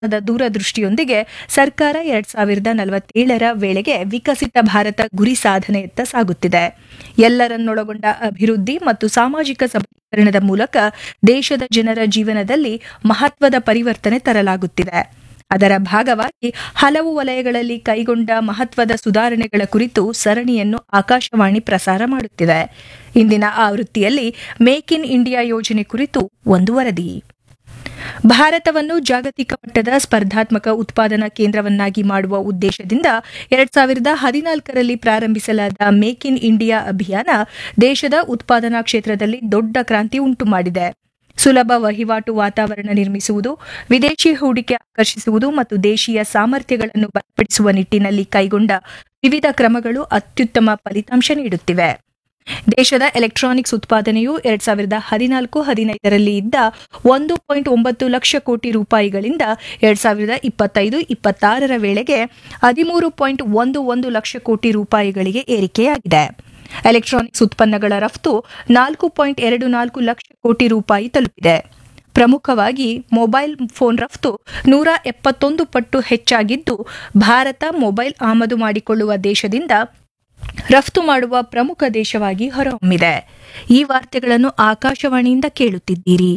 the ದೂರದೃಷ್ಟಿಯೊಂದಿಗೆ ಸರ್ಕಾರ ಎರಡ್ ಸಾವಿರದ ನಲವತ್ತೇಳರ ವೇಳೆಗೆ ವಿಕಸಿತ ಭಾರತ ಗುರಿ ಸಾಧನೆಯತ್ತ ಸಾಗುತ್ತಿದೆ ಎಲ್ಲರನ್ನೊಳಗೊಂಡ ಅಭಿವೃದ್ಧಿ ಮತ್ತು ಸಾಮಾಜಿಕ ಸಬಲೀಕರಣದ ಮೂಲಕ ದೇಶದ ಜನರ ಜೀವನದಲ್ಲಿ ಮಹತ್ವದ ಪರಿವರ್ತನೆ ತರಲಾಗುತ್ತಿದೆ ಅದರ ಭಾಗವಾಗಿ ಹಲವು ವಲಯಗಳಲ್ಲಿ ಕೈಗೊಂಡ ಮಹತ್ವದ ಸುಧಾರಣೆಗಳ ಕುರಿತು ಸರಣಿಯನ್ನು ಆಕಾಶವಾಣಿ ಪ್ರಸಾರ ಮಾಡುತ್ತಿದೆ ಇಂದಿನ ಆವೃತ್ತಿಯಲ್ಲಿ ಮೇಕ್ ಇನ್ ಇಂಡಿಯಾ ಯೋಜನೆ ಕುರಿತು ಒಂದು ವರದಿ ಭಾರತವನ್ನು ಜಾಗತಿಕ ಮಟ್ಟದ ಸ್ಪರ್ಧಾತ್ಮಕ ಉತ್ಪಾದನಾ ಕೇಂದ್ರವನ್ನಾಗಿ ಮಾಡುವ ಉದ್ದೇಶದಿಂದ ಎರಡ್ ಸಾವಿರದ ಹದಿನಾಲ್ಕರಲ್ಲಿ ಪ್ರಾರಂಭಿಸಲಾದ ಮೇಕ್ ಇನ್ ಇಂಡಿಯಾ ಅಭಿಯಾನ ದೇಶದ ಉತ್ಪಾದನಾ ಕ್ಷೇತ್ರದಲ್ಲಿ ದೊಡ್ಡ ಕ್ರಾಂತಿ ಉಂಟು ಮಾಡಿದೆ ಸುಲಭ ವಹಿವಾಟು ವಾತಾವರಣ ನಿರ್ಮಿಸುವುದು ವಿದೇಶಿ ಹೂಡಿಕೆ ಆಕರ್ಷಿಸುವುದು ಮತ್ತು ದೇಶೀಯ ಸಾಮರ್ಥ್ಯಗಳನ್ನು ಬಲಪಡಿಸುವ ನಿಟ್ಟಿನಲ್ಲಿ ಕೈಗೊಂಡ ವಿವಿಧ ಕ್ರಮಗಳು ಅತ್ಯುತ್ತಮ ಫಲಿತಾಂಶ ನೀಡುತ್ತಿವೆ ದೇಶದ ಎಲೆಕ್ಟ್ರಾನಿಕ್ಸ್ ಉತ್ಪಾದನೆಯು ಎರಡ್ ಸಾವಿರದ ಹದಿನಾಲ್ಕು ಹದಿನೈದರಲ್ಲಿ ಇದ್ದ ಒಂದು ಪಾಯಿಂಟ್ ಒಂಬತ್ತು ಲಕ್ಷ ಕೋಟಿ ರೂಪಾಯಿಗಳಿಂದ ಎರಡ್ ಸಾವಿರದ ಇಪ್ಪತ್ತೈದು ಇಪ್ಪತ್ತಾರರ ವೇಳೆಗೆ ಹದಿಮೂರು ಪಾಯಿಂಟ್ ಒಂದು ಒಂದು ಲಕ್ಷ ಕೋಟಿ ರೂಪಾಯಿಗಳಿಗೆ ಏರಿಕೆಯಾಗಿದೆ ಎಲೆಕ್ಟ್ರಾನಿಕ್ಸ್ ಉತ್ಪನ್ನಗಳ ರಫ್ತು ನಾಲ್ಕು ಪಾಯಿಂಟ್ ಎರಡು ನಾಲ್ಕು ಲಕ್ಷ ಕೋಟಿ ರೂಪಾಯಿ ತಲುಪಿದೆ ಪ್ರಮುಖವಾಗಿ ಮೊಬೈಲ್ ಫೋನ್ ರಫ್ತು ನೂರ ಎಪ್ಪತ್ತೊಂದು ಪಟ್ಟು ಹೆಚ್ಚಾಗಿದ್ದು ಭಾರತ ಮೊಬೈಲ್ ಆಮದು ಮಾಡಿಕೊಳ್ಳುವ ದೇಶದಿಂದ ರಫ್ತು ಮಾಡುವ ಪ್ರಮುಖ ದೇಶವಾಗಿ ಹೊರಹೊಮ್ಮಿದೆ ಈ ವಾರ್ತೆಗಳನ್ನು ಆಕಾಶವಾಣಿಯಿಂದ ಕೇಳುತ್ತಿದ್ದೀರಿ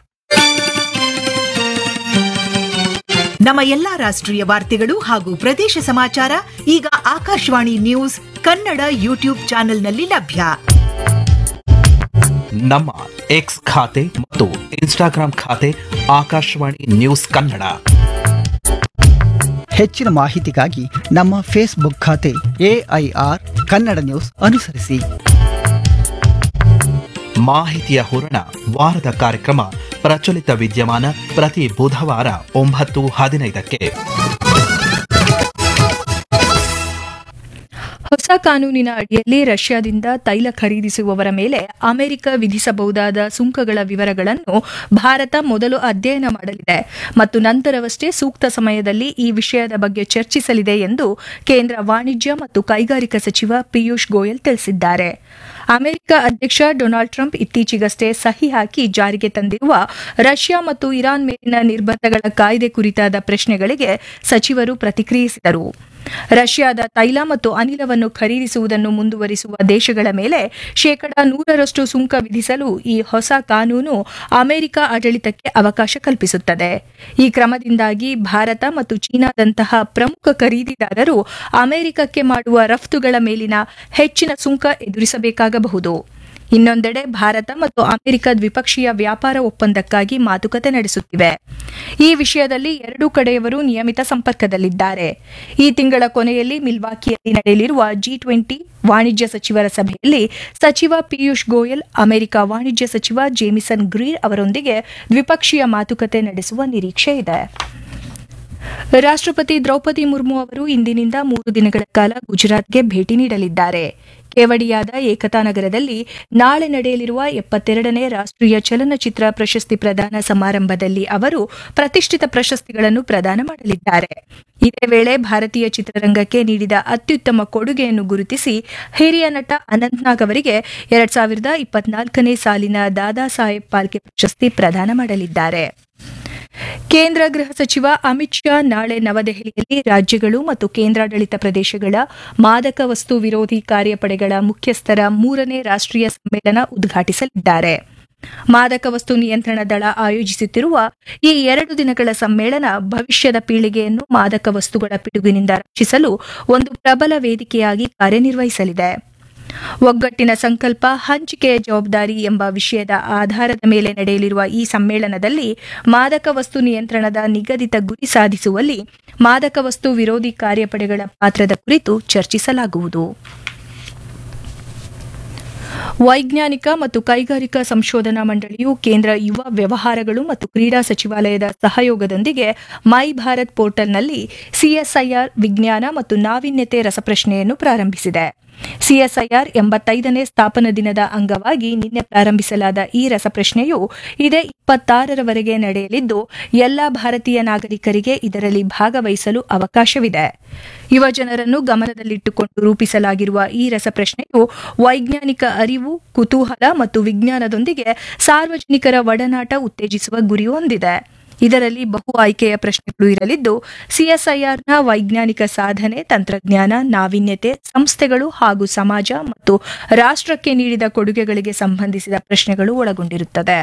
ನಮ್ಮ ಎಲ್ಲಾ ರಾಷ್ಟ್ರೀಯ ವಾರ್ತೆಗಳು ಹಾಗೂ ಪ್ರದೇಶ ಸಮಾಚಾರ ಈಗ ಆಕಾಶವಾಣಿ ನ್ಯೂಸ್ ಕನ್ನಡ ಯೂಟ್ಯೂಬ್ ಚಾನೆಲ್ನಲ್ಲಿ ಲಭ್ಯ ನಮ್ಮ ಎಕ್ಸ್ ಖಾತೆ ಮತ್ತು ಇನ್ಸ್ಟಾಗ್ರಾಂ ಖಾತೆ ಆಕಾಶವಾಣಿ ನ್ಯೂಸ್ ಕನ್ನಡ ಹೆಚ್ಚಿನ ಮಾಹಿತಿಗಾಗಿ ನಮ್ಮ ಫೇಸ್ಬುಕ್ ಖಾತೆ ಎಐಆರ್ ಕನ್ನಡ ನ್ಯೂಸ್ ಅನುಸರಿಸಿ ಮಾಹಿತಿಯ ಹೂರಣ ವಾರದ ಕಾರ್ಯಕ್ರಮ ಪ್ರಚಲಿತ ವಿದ್ಯಮಾನ ಪ್ರತಿ ಬುಧವಾರ ಒಂಬತ್ತು ಹದಿನೈದಕ್ಕೆ ಹೊಸ ಕಾನೂನಿನ ಅಡಿಯಲ್ಲಿ ರಷ್ಯಾದಿಂದ ತೈಲ ಖರೀದಿಸುವವರ ಮೇಲೆ ಅಮೆರಿಕ ವಿಧಿಸಬಹುದಾದ ಸುಂಕಗಳ ವಿವರಗಳನ್ನು ಭಾರತ ಮೊದಲು ಅಧ್ಯಯನ ಮಾಡಲಿದೆ ಮತ್ತು ನಂತರವಷ್ಟೇ ಸೂಕ್ತ ಸಮಯದಲ್ಲಿ ಈ ವಿಷಯದ ಬಗ್ಗೆ ಚರ್ಚಿಸಲಿದೆ ಎಂದು ಕೇಂದ್ರ ವಾಣಿಜ್ಯ ಮತ್ತು ಕೈಗಾರಿಕಾ ಸಚಿವ ಪಿಯೂಷ್ ಗೋಯಲ್ ತಿಳಿಸಿದ್ದಾರೆ ಅಮೆರಿಕ ಅಧ್ಯಕ್ಷ ಡೊನಾಲ್ಡ್ ಟ್ರಂಪ್ ಇತ್ತೀಚೆಗಷ್ಟೇ ಸಹಿ ಹಾಕಿ ಜಾರಿಗೆ ತಂದಿರುವ ರಷ್ಯಾ ಮತ್ತು ಇರಾನ್ ಮೇಲಿನ ನಿರ್ಬಂಧಗಳ ಕಾಯ್ದೆ ಕುರಿತಾದ ಪ್ರಶ್ನೆಗಳಿಗೆ ಸಚಿವರು ಪ್ರತಿಕ್ರಿಯಿಸಿದರು ರಷ್ಯಾದ ತೈಲ ಮತ್ತು ಅನಿಲವನ್ನು ಖರೀದಿಸುವುದನ್ನು ಮುಂದುವರಿಸುವ ದೇಶಗಳ ಮೇಲೆ ಶೇಕಡಾ ನೂರರಷ್ಟು ಸುಂಕ ವಿಧಿಸಲು ಈ ಹೊಸ ಕಾನೂನು ಅಮೆರಿಕ ಆಡಳಿತಕ್ಕೆ ಅವಕಾಶ ಕಲ್ಪಿಸುತ್ತದೆ ಈ ಕ್ರಮದಿಂದಾಗಿ ಭಾರತ ಮತ್ತು ಚೀನಾದಂತಹ ಪ್ರಮುಖ ಖರೀದಿದಾರರು ಅಮೆರಿಕಕ್ಕೆ ಮಾಡುವ ರಫ್ತುಗಳ ಮೇಲಿನ ಹೆಚ್ಚಿನ ಸುಂಕ ಎದುರಿಸಬೇಕಾಗಬಹುದು ಇನ್ನೊಂದೆಡೆ ಭಾರತ ಮತ್ತು ಅಮೆರಿಕ ದ್ವಿಪಕ್ಷೀಯ ವ್ಯಾಪಾರ ಒಪ್ಪಂದಕ್ಕಾಗಿ ಮಾತುಕತೆ ನಡೆಸುತ್ತಿವೆ ಈ ವಿಷಯದಲ್ಲಿ ಎರಡೂ ಕಡೆಯವರು ನಿಯಮಿತ ಸಂಪರ್ಕದಲ್ಲಿದ್ದಾರೆ ಈ ತಿಂಗಳ ಕೊನೆಯಲ್ಲಿ ಮಿಲ್ವಾಕಿಯಲ್ಲಿ ನಡೆಯಲಿರುವ ಜಿ ಟ್ವೆಂಟಿ ವಾಣಿಜ್ಯ ಸಚಿವರ ಸಭೆಯಲ್ಲಿ ಸಚಿವ ಪಿಯೂಷ್ ಗೋಯಲ್ ಅಮೆರಿಕ ವಾಣಿಜ್ಯ ಸಚಿವ ಜೇಮಿಸನ್ ಗ್ರೀರ್ ಅವರೊಂದಿಗೆ ದ್ವಿಪಕ್ಷೀಯ ಮಾತುಕತೆ ನಡೆಸುವ ನಿರೀಕ್ಷೆ ಇದೆ ರಾಷ್ಟ್ರಪತಿ ದ್ರೌಪದಿ ಮುರ್ಮು ಅವರು ಇಂದಿನಿಂದ ಮೂರು ದಿನಗಳ ಕಾಲ ಗುಜರಾತ್ಗೆ ಭೇಟಿ ನೀಡಲಿದ್ದಾರೆ ಕೇವಡಿಯಾದ ಏಕತಾ ನಗರದಲ್ಲಿ ನಾಳೆ ನಡೆಯಲಿರುವ ಎಪ್ಪತ್ತೆರಡನೇ ರಾಷ್ಟ್ರೀಯ ಚಲನಚಿತ್ರ ಪ್ರಶಸ್ತಿ ಪ್ರದಾನ ಸಮಾರಂಭದಲ್ಲಿ ಅವರು ಪ್ರತಿಷ್ಠಿತ ಪ್ರಶಸ್ತಿಗಳನ್ನು ಪ್ರದಾನ ಮಾಡಲಿದ್ದಾರೆ ಇದೇ ವೇಳೆ ಭಾರತೀಯ ಚಿತ್ರರಂಗಕ್ಕೆ ನೀಡಿದ ಅತ್ಯುತ್ತಮ ಕೊಡುಗೆಯನ್ನು ಗುರುತಿಸಿ ಹಿರಿಯ ನಟ ಅನಂತ್ನಾಗ್ ಅವರಿಗೆ ಎರಡ್ ಸಾವಿರದ ಇಪ್ಪತ್ನಾಲ್ಕನೇ ಸಾಲಿನ ದಾದಾ ಸಾಹೇಬ್ ಪಾಲ್ಕೆ ಪ್ರಶಸ್ತಿ ಪ್ರದಾನ ಮಾಡಲಿದ್ದಾರೆ ಕೇಂದ್ರ ಗೃಹ ಸಚಿವ ಅಮಿತ್ ಶಾ ನಾಳೆ ನವದೆಹಲಿಯಲ್ಲಿ ರಾಜ್ಯಗಳು ಮತ್ತು ಕೇಂದ್ರಾಡಳಿತ ಪ್ರದೇಶಗಳ ಮಾದಕ ವಸ್ತು ವಿರೋಧಿ ಕಾರ್ಯಪಡೆಗಳ ಮುಖ್ಯಸ್ಥರ ಮೂರನೇ ರಾಷ್ಟ್ರೀಯ ಸಮ್ಮೇಳನ ಉದ್ಘಾಟಿಸಲಿದ್ದಾರೆ ಮಾದಕ ವಸ್ತು ನಿಯಂತ್ರಣ ದಳ ಆಯೋಜಿಸುತ್ತಿರುವ ಈ ಎರಡು ದಿನಗಳ ಸಮ್ಮೇಳನ ಭವಿಷ್ಯದ ಪೀಳಿಗೆಯನ್ನು ಮಾದಕ ವಸ್ತುಗಳ ಪಿಡುಗಿನಿಂದ ರಕ್ಷಿಸಲು ಒಂದು ಪ್ರಬಲ ವೇದಿಕೆಯಾಗಿ ಕಾರ್ಯನಿರ್ವಹಿಸಲಿದೆ ಒಗ್ಗಟ್ಟಿನ ಸಂಕಲ್ಪ ಹಂಚಿಕೆಯ ಜವಾಬ್ದಾರಿ ಎಂಬ ವಿಷಯದ ಆಧಾರದ ಮೇಲೆ ನಡೆಯಲಿರುವ ಈ ಸಮ್ಮೇಳನದಲ್ಲಿ ಮಾದಕ ವಸ್ತು ನಿಯಂತ್ರಣದ ನಿಗದಿತ ಗುರಿ ಸಾಧಿಸುವಲ್ಲಿ ಮಾದಕ ವಸ್ತು ವಿರೋಧಿ ಕಾರ್ಯಪಡೆಗಳ ಪಾತ್ರದ ಕುರಿತು ಚರ್ಚಿಸಲಾಗುವುದು ವೈಜ್ಞಾನಿಕ ಮತ್ತು ಕೈಗಾರಿಕಾ ಸಂಶೋಧನಾ ಮಂಡಳಿಯು ಕೇಂದ್ರ ಯುವ ವ್ಯವಹಾರಗಳು ಮತ್ತು ಕ್ರೀಡಾ ಸಚಿವಾಲಯದ ಸಹಯೋಗದೊಂದಿಗೆ ಮೈ ಭಾರತ್ ಪೋರ್ಟಲ್ನಲ್ಲಿ ಸಿಎಸ್ಐಆರ್ ವಿಜ್ಞಾನ ಮತ್ತು ನಾವೀನ್ಯತೆ ರಸಪ್ರಶ್ನೆಯನ್ನು ಪ್ರಾರಂಭಿಸಿದೆ ಸಿಎಸ್ಐಆರ್ ಎಂಬತ್ತೈದನೇ ಸ್ಥಾಪನಾ ದಿನದ ಅಂಗವಾಗಿ ನಿನ್ನೆ ಪ್ರಾರಂಭಿಸಲಾದ ಈ ರಸಪ್ರಶ್ನೆಯು ಇದೇ ಇಪ್ಪತ್ತಾರರವರೆಗೆ ನಡೆಯಲಿದ್ದು ಎಲ್ಲಾ ಭಾರತೀಯ ನಾಗರಿಕರಿಗೆ ಇದರಲ್ಲಿ ಭಾಗವಹಿಸಲು ಅವಕಾಶವಿದೆ ಯುವ ಜನರನ್ನು ಗಮನದಲ್ಲಿಟ್ಟುಕೊಂಡು ರೂಪಿಸಲಾಗಿರುವ ಈ ರಸಪ್ರಶ್ನೆಯು ವೈಜ್ಞಾನಿಕ ಅರಿವು ಕುತೂಹಲ ಮತ್ತು ವಿಜ್ಞಾನದೊಂದಿಗೆ ಸಾರ್ವಜನಿಕರ ಒಡನಾಟ ಉತ್ತೇಜಿಸುವ ಗುರಿ ಹೊಂದಿದೆ ಇದರಲ್ಲಿ ಬಹು ಆಯ್ಕೆಯ ಪ್ರಶ್ನೆಗಳು ಇರಲಿದ್ದು ಸಿಎಸ್ಐಆರ್ನ ವೈಜ್ಞಾನಿಕ ಸಾಧನೆ ತಂತ್ರಜ್ಞಾನ ನಾವೀನ್ಯತೆ ಸಂಸ್ಥೆಗಳು ಹಾಗೂ ಸಮಾಜ ಮತ್ತು ರಾಷ್ಟ್ರಕ್ಕೆ ನೀಡಿದ ಕೊಡುಗೆಗಳಿಗೆ ಸಂಬಂಧಿಸಿದ ಪ್ರಶ್ನೆಗಳು ಒಳಗೊಂಡಿರುತ್ತದೆ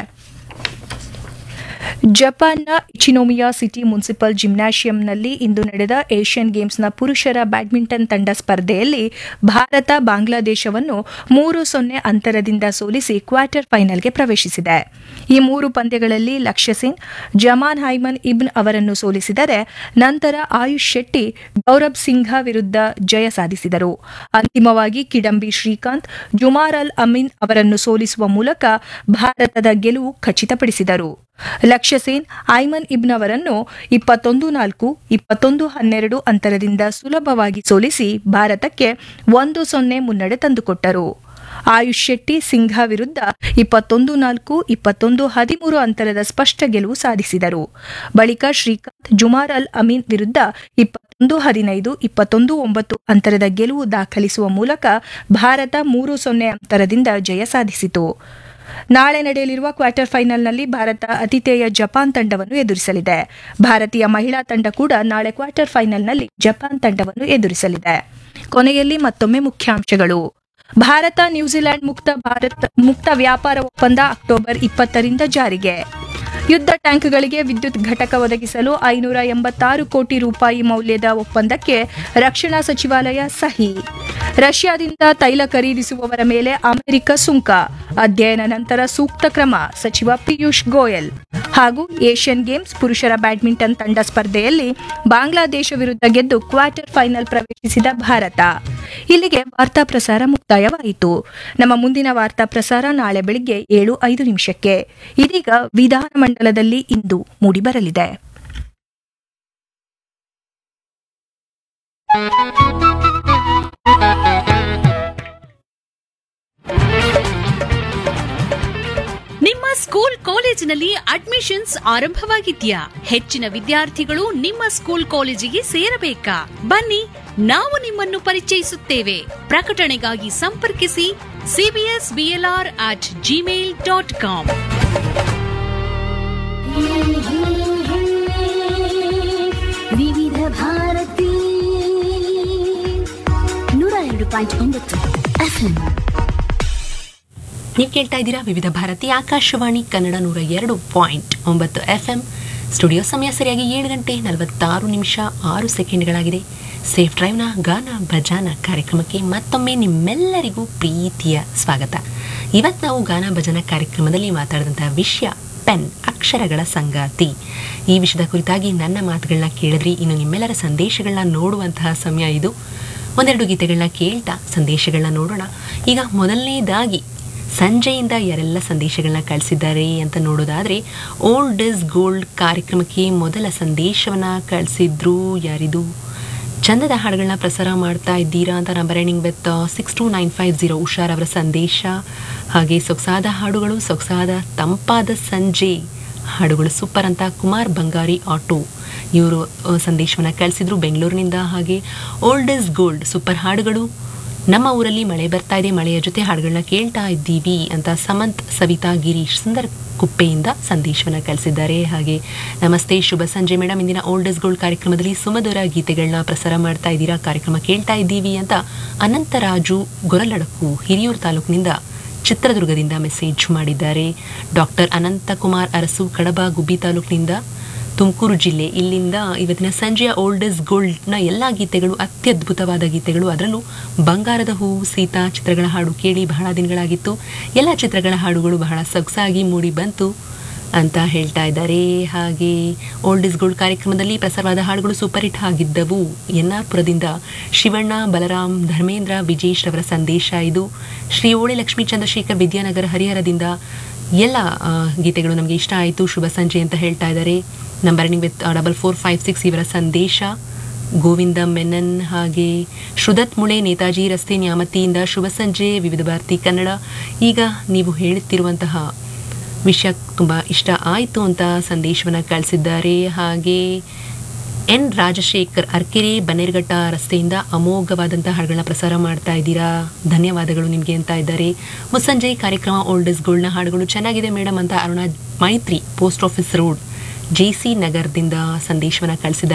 ಜಪಾನ್ನ ಇಚಿನೋಮಿಯಾ ಸಿಟಿ ಮುನ್ಸಿಪಲ್ ಜಿಮ್ನಾಶಿಯಂನಲ್ಲಿ ಇಂದು ನಡೆದ ಏಷ್ಯನ್ ಗೇಮ್ಸ್ನ ಪುರುಷರ ಬ್ಯಾಡ್ಮಿಂಟನ್ ತಂಡ ಸ್ಪರ್ಧೆಯಲ್ಲಿ ಭಾರತ ಬಾಂಗ್ಲಾದೇಶವನ್ನು ಮೂರು ಸೊನ್ನೆ ಅಂತರದಿಂದ ಸೋಲಿಸಿ ಕ್ವಾರ್ಟರ್ ಫೈನಲ್ಗೆ ಪ್ರವೇಶಿಸಿದೆ ಈ ಮೂರು ಪಂದ್ಯಗಳಲ್ಲಿ ಲಕ್ಷ್ಯ ಸೇನ್ ಜಮಾನ್ ಹೈಮನ್ ಇಬ್ನ್ ಅವರನ್ನು ಸೋಲಿಸಿದರೆ ನಂತರ ಆಯುಷ್ ಶೆಟ್ಟಿ ಗೌರಬ್ ಸಿಂಘ ವಿರುದ್ಧ ಜಯ ಸಾಧಿಸಿದರು ಅಂತಿಮವಾಗಿ ಕಿಡಂಬಿ ಶ್ರೀಕಾಂತ್ ಜುಮಾರ್ ಅಲ್ ಅಮೀನ್ ಅವರನ್ನು ಸೋಲಿಸುವ ಮೂಲಕ ಭಾರತದ ಗೆಲುವು ಖಚಿತಪಡಿಸಿದರು ಲಕ್ಷ್ಯ ಸೇನ್ ಐಮನ್ ಇಬ್ನ್ ಅವರನ್ನು ಇಪ್ಪತ್ತೊಂದು ನಾಲ್ಕು ಇಪ್ಪತ್ತೊಂದು ಹನ್ನೆರಡು ಅಂತರದಿಂದ ಸುಲಭವಾಗಿ ಸೋಲಿಸಿ ಭಾರತಕ್ಕೆ ಒಂದು ಸೊನ್ನೆ ಮುನ್ನಡೆ ತಂದುಕೊಟ್ಟರು ಆಯುಷ್ ಶೆಟ್ಟಿ ಸಿಂಘ ವಿರುದ್ಧ ಇಪ್ಪತ್ತೊಂದು ನಾಲ್ಕು ಇಪ್ಪತ್ತೊಂದು ಹದಿಮೂರು ಅಂತರದ ಸ್ಪಷ್ಟ ಗೆಲುವು ಸಾಧಿಸಿದರು ಬಳಿಕ ಶ್ರೀಕಾಂತ್ ಜುಮಾರ್ ಅಲ್ ಅಮೀನ್ ವಿರುದ್ಧ ಇಪ್ಪತ್ತೊಂದು ಹದಿನೈದು ಇಪ್ಪತ್ತೊಂದು ಒಂಬತ್ತು ಅಂತರದ ಗೆಲುವು ದಾಖಲಿಸುವ ಮೂಲಕ ಭಾರತ ಮೂರು ಸೊನ್ನೆ ಅಂತರದಿಂದ ಜಯ ಸಾಧಿಸಿತು ನಾಳೆ ನಡೆಯಲಿರುವ ಕ್ವಾರ್ಟರ್ ಫೈನಲ್ನಲ್ಲಿ ಭಾರತ ಅತಿಥೇಯ ಜಪಾನ್ ತಂಡವನ್ನು ಎದುರಿಸಲಿದೆ ಭಾರತೀಯ ಮಹಿಳಾ ತಂಡ ಕೂಡ ನಾಳೆ ಕ್ವಾರ್ಟರ್ ಫೈನಲ್ನಲ್ಲಿ ಜಪಾನ್ ತಂಡವನ್ನು ಎದುರಿಸಲಿದೆ ಕೊನೆಯಲ್ಲಿ ಮತ್ತೊಮ್ಮೆ ಮುಖ್ಯಾಂಶಗಳು ಭಾರತ ನ್ಯೂಜಿಲೆಂಡ್ ಮುಕ್ತ ಭಾರತ ಮುಕ್ತ ವ್ಯಾಪಾರ ಒಪ್ಪಂದ ಅಕ್ಟೋಬರ್ ಇಪ್ಪತ್ತರಿಂದ ಜಾರಿಗೆ ಯುದ್ಧ ಟ್ಯಾಂಕ್ಗಳಿಗೆ ವಿದ್ಯುತ್ ಘಟಕ ಒದಗಿಸಲು ಐನೂರ ಎಂಬತ್ತಾರು ಕೋಟಿ ರೂಪಾಯಿ ಮೌಲ್ಯದ ಒಪ್ಪಂದಕ್ಕೆ ರಕ್ಷಣಾ ಸಚಿವಾಲಯ ಸಹಿ ರಷ್ಯಾದಿಂದ ತೈಲ ಖರೀದಿಸುವವರ ಮೇಲೆ ಅಮೆರಿಕ ಸುಂಕ ಅಧ್ಯಯನ ನಂತರ ಸೂಕ್ತ ಕ್ರಮ ಸಚಿವ ಪಿಯೂಷ್ ಗೋಯಲ್ ಹಾಗೂ ಏಷ್ಯನ್ ಗೇಮ್ಸ್ ಪುರುಷರ ಬ್ಯಾಡ್ಮಿಂಟನ್ ತಂಡ ಸ್ಪರ್ಧೆಯಲ್ಲಿ ಬಾಂಗ್ಲಾದೇಶ ವಿರುದ್ಧ ಗೆದ್ದು ಕ್ವಾರ್ಟರ್ ಫೈನಲ್ ಪ್ರವೇಶಿಸಿದ ಭಾರತ ಇಲ್ಲಿಗೆ ವಾರ್ತಾ ಪ್ರಸಾರ ಮುಕ್ತಾಯವಾಯಿತು ನಮ್ಮ ಮುಂದಿನ ವಾರ್ತಾ ಪ್ರಸಾರ ನಾಳೆ ಬೆಳಿಗ್ಗೆ ಏಳು ಐದು ನಿಮಿಷಕ್ಕೆ ಇದೀಗ ವಿಧಾನಮಂಡಲದಲ್ಲಿ ಇಂದು ಮೂಡಿಬರಲಿದೆ ನಿಮ್ಮ ಸ್ಕೂಲ್ ಕಾಲೇಜಿನಲ್ಲಿ ಅಡ್ಮಿಷನ್ಸ್ ಆರಂಭವಾಗಿದ್ಯಾ ಹೆಚ್ಚಿನ ವಿದ್ಯಾರ್ಥಿಗಳು ನಿಮ್ಮ ಸ್ಕೂಲ್ ಕಾಲೇಜಿಗೆ ಸೇರಬೇಕಾ ಬನ್ನಿ ನಾವು ನಿಮ್ಮನ್ನು ಪರಿಚಯಿಸುತ್ತೇವೆ ಪ್ರಕಟಣೆಗಾಗಿ ಸಂಪರ್ಕಿಸಿ CBS BLR at Gmail dot com Vividh Bharati ನೂರ ಎರಡು ಪಾಯಿಂಟ್ ಒಂಬತ್ತು ಎಫ್ಎಂ ನೀವು ಕೇಳ್ತಾ ಇದ್ದೀರಾ ವಿವಿಧ ಭಾರತಿ ಆಕಾಶವಾಣಿ ಕನ್ನಡ ನೂರ ಎರಡು ಪಾಯಿಂಟ್ ಒಂಬತ್ತು ಎಫ್ ಎಂ ಸ್ಟುಡಿಯೋ ಸಮಯ ಸರಿಯಾಗಿ ಏಳು ಗಂಟೆ ನಲವತ್ತಾರು ನಿಮಿಷ ಆರು ಸೆಕೆಂಡ್ಗಳಾಗಿದೆ ಸೇಫ್ ಡ್ರೈವ್ನ ಗಾನ ಭಜಾನ ಕಾರ್ಯಕ್ರಮಕ್ಕೆ ಮತ್ತೊಮ್ಮೆ ನಿಮ್ಮೆಲ್ಲರಿಗೂ ಪ್ರೀತಿಯ ಸ್ವಾಗತ ಇವತ್ತು ನಾವು ಗಾನ ಭಜನ ಕಾರ್ಯಕ್ರಮದಲ್ಲಿ ಮಾತಾಡಿದಂತಹ ವಿಷಯ ಪೆನ್ ಅಕ್ಷರಗಳ ಸಂಗಾತಿ ಈ ವಿಷಯದ ಕುರಿತಾಗಿ ನನ್ನ ಮಾತುಗಳನ್ನ ಕೇಳಿದ್ರಿ ಇನ್ನು ನಿಮ್ಮೆಲ್ಲರ ಸಂದೇಶಗಳನ್ನ ನೋಡುವಂತಹ ಸಮಯ ಇದು ಒಂದೆರಡು ಗೀತೆಗಳನ್ನ ಕೇಳ್ತಾ ಸಂದೇಶಗಳನ್ನ ನೋಡೋಣ ಈಗ ಮೊದಲನೇದಾಗಿ ಸಂಜೆಯಿಂದ ಯಾರೆಲ್ಲ ಸಂದೇಶಗಳನ್ನ ಕಳಿಸಿದ್ದಾರೆ ಅಂತ ನೋಡೋದಾದರೆ ಓಲ್ಡ್ ಇಸ್ ಗೋಲ್ಡ್ ಕಾರ್ಯಕ್ರಮಕ್ಕೆ ಮೊದಲ ಸಂದೇಶವನ್ನು ಕಳಿಸಿದ್ರು ಯಾರಿದು ಚಂದದ ಹಾಡುಗಳನ್ನ ಪ್ರಸಾರ ಮಾಡ್ತಾ ಇದ್ದೀರಾ ಅಂತ ನಂಬರ್ ಎಂಡಿಂಗ್ with six two nine five zero ಉಷಾರ್ ಅವರ ಸಂದೇಶ ಹಾಗೆ ಸೊಗಸಾದ ಹಾಡುಗಳು ಸೊಗಸಾದ ತಂಪಾದ ಸಂಜೆ ಹಾಡುಗಳು ಸೂಪರ್ ಅಂತ ಕುಮಾರ್ ಬಂಗಾರಿ ಆಟೋ ಇವರು ಸಂದೇಶವನ್ನು ಕಳಿಸಿದ್ರು ಬೆಂಗಳೂರಿನಿಂದ ಹಾಗೆ ಓಲ್ಡ್ ಇಸ್ ಗೋಲ್ಡ್ ಸೂಪರ್ ಹಾಡುಗಳು ನಮ್ಮ ಊರಲ್ಲಿ ಮಳೆ ಬರ್ತಾ ಇದೆ ಮಳೆಯ ಜೊತೆ ಹಾಡುಗಳನ್ನ ಕೇಳ್ತಾ ಇದ್ದೀವಿ ಅಂತ ಸಮಂತ್ ಸವಿತಾ ಗಿರೀಶ್ ಸುಂದರ್ ಕುಪ್ಪೆಯಿಂದ ಸಂದೇಶವನ್ನು ಕಳಿಸಿದ್ದಾರೆ ಹಾಗೆ ನಮಸ್ತೆ ಶುಭ ಸಂಜೆ ಮೇಡಮ್ ಇಂದಿನ ಓಲ್ಡ್ ಇಸ್ ಗೋಲ್ಡ್ ಕಾರ್ಯಕ್ರಮದಲ್ಲಿ ಸುಮಧುರ ಗೀತೆಗಳನ್ನ ಪ್ರಸಾರ ಮಾಡ್ತಾ ಇದ್ದೀರಾ ಕಾರ್ಯಕ್ರಮ ಕೇಳ್ತಾ ಇದ್ದೀವಿ ಅಂತ ಅನಂತರಾಜು ಗೊರಲಡಕು ಹಿರಿಯೂರು ತಾಲೂಕಿನಿಂದ ಚಿತ್ರದುರ್ಗದಿಂದ ಮೆಸೇಜ್ ಮಾಡಿದ್ದಾರೆ ಡಾಕ್ಟರ್ ಅನಂತಕುಮಾರ್ ಅರಸು ಕಡಬ ಗುಬ್ಬಿ ತಾಲೂಕಿನಿಂದ ತುಮಕೂರು ಜಿಲ್ಲೆ ಇಲ್ಲಿಂದ ಇವತ್ತಿನ ಸಂಜೆಯ ಓಲ್ಡ್ ಇಸ್ ಗೋಲ್ಡ್ನ ಎಲ್ಲ ಗೀತೆಗಳು ಅತ್ಯದ್ಭುತವಾದ ಗೀತೆಗಳು ಅದರಲ್ಲೂ ಬಂಗಾರದ ಹೂವು ಸೀತಾ ಚಿತ್ರಗಳ ಹಾಡು ಕೇಳಿ ಬಹಳ ದಿನಗಳಾಗಿತ್ತು ಎಲ್ಲ ಚಿತ್ರಗಳ ಹಾಡುಗಳು ಬಹಳ ಸೊಗಸಾಗಿ ಮೂಡಿ ಬಂತು ಅಂತ ಹೇಳ್ತಾ ಇದ್ದಾರೆ ಹಾಗೆ ಓಲ್ಡ್ ಇಸ್ ಗೋಲ್ಡ್ ಕಾರ್ಯಕ್ರಮದಲ್ಲಿ ಪ್ರಸಾರವಾದ ಹಾಡುಗಳು ಸೂಪರ್ ಹಿಟ್ ಆಗಿದ್ದವು ಎನ್ನಾರ್ಪುರದಿಂದ ಶಿವಣ್ಣ ಬಲರಾಮ್ ಧರ್ಮೇಂದ್ರ ವಿಜೇಶ್ ಅವರ ಸಂದೇಶ ಇದು ಶ್ರೀ ಓಳೆ ಲಕ್ಷ್ಮೀ ಚಂದ್ರಶೇಖರ್ ವಿದ್ಯಾನಗರ ಹರಿಹರದಿಂದ ಎಲ್ಲ ಆ, ಗೀತೆಗಳು ನಮಗೆ ಇಷ್ಟ ಆಯಿತು ಶುಭ ಸಂಜೆ ಅಂತ ಹೇಳ್ತಾ ಇದ್ದಾರೆ number with double four five six ಇವರ ಸಂದೇಶ ಗೋವಿಂದ ಮೆನನ್ ಹಾಗೆ ಶ್ರುದತ್ ಮುಳೆ ನೇತಾಜಿ ರಸ್ತೆ ನ್ಯಾಮತಿಯಿಂದ ಶುಭ ಸಂಜೆ ವಿವಿಧ ಭಾರತಿ ಕನ್ನಡ ಈಗ ನೀವು ಹೇಳುತ್ತಿರುವಂತಹ ವಿಷಯ ತುಂಬ ಇಷ್ಟ ಆಯಿತು ಅಂತ ಸಂದೇಶವನ್ನು ಕಳಿಸಿದ್ದಾರೆ ಹಾಗೆ ಎನ್ ರಾಜಶೇಖರ್ ಅರ್ಕೆರೆ ಬನ್ನೇರ್ಘಟ್ಟ ರಸ್ತೆಯಿಂದ ಅಮೋಘವಾದಂಥ ಹಾಡುಗಳನ್ನ ಪ್ರಸಾರ ಮಾಡ್ತಾ ಇದ್ದೀರಾ ಧನ್ಯವಾದಗಳು ನಿಮಗೆ ಅಂತ ಇದ್ದಾರೆ ಮುಸ್ಸಂಜೆ ಕಾರ್ಯಕ್ರಮ ಓಲ್ಡ್ ಇಸ್ ಗೋಲ್ಡ್ನ ಹಾಡುಗಳು ಚೆನ್ನಾಗಿದೆ ಮೇಡಮ್ ಅಂತ Aruna Maitri post office road J C ನಗರದಿಂದ ಸಂದೇಶವನ್ನು ಕಳಿಸಿದ್ದಾರೆ